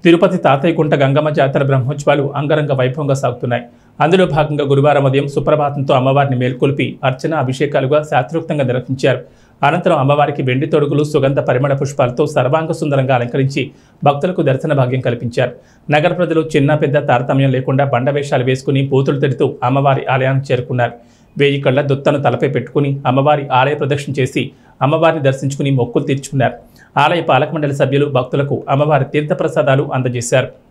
తిరుపతి తాతయ్యకుంట గంగమ్మ జాతర బ్రహ్మోత్సవాలు అంగరంగ వైభవంగా సాగుతున్నాయి అందులో భాగంగా గురువారం ఉదయం సుప్రభాతంతో అమ్మవారిని మేల్కొల్పి అర్చన అభిషేకాలుగా శాస్త్రోక్తంగా నిర్వహించారు అనంతరం అమ్మవారికి వెండి తొడుగులు సుగంధ పరిమళ పుష్పాలతో సర్వాంగ సుందరంగా అలంకరించి భక్తులకు దర్శన భాగ్యం కల్పించారు నగర ప్రజలు చిన్న పెద్ద తారతమ్యం లేకుండా బండవేషాలు వేసుకుని పూతులు తిడుతూ అమ్మవారి ఆలయానికి చేరుకున్నారు వేయి కళ్ళ దుత్తను తలపై పెట్టుకుని అమ్మవారి ఆలయ ప్రదక్షిణ చేసి అమ్మవారిని దర్శించుకుని మొక్కులు తీర్చుకున్నారు ఆలయ పాలక మండలి సభ్యులు భక్తులకు అమ్మవారి తీర్థప్రసాదాలు అందజేశారు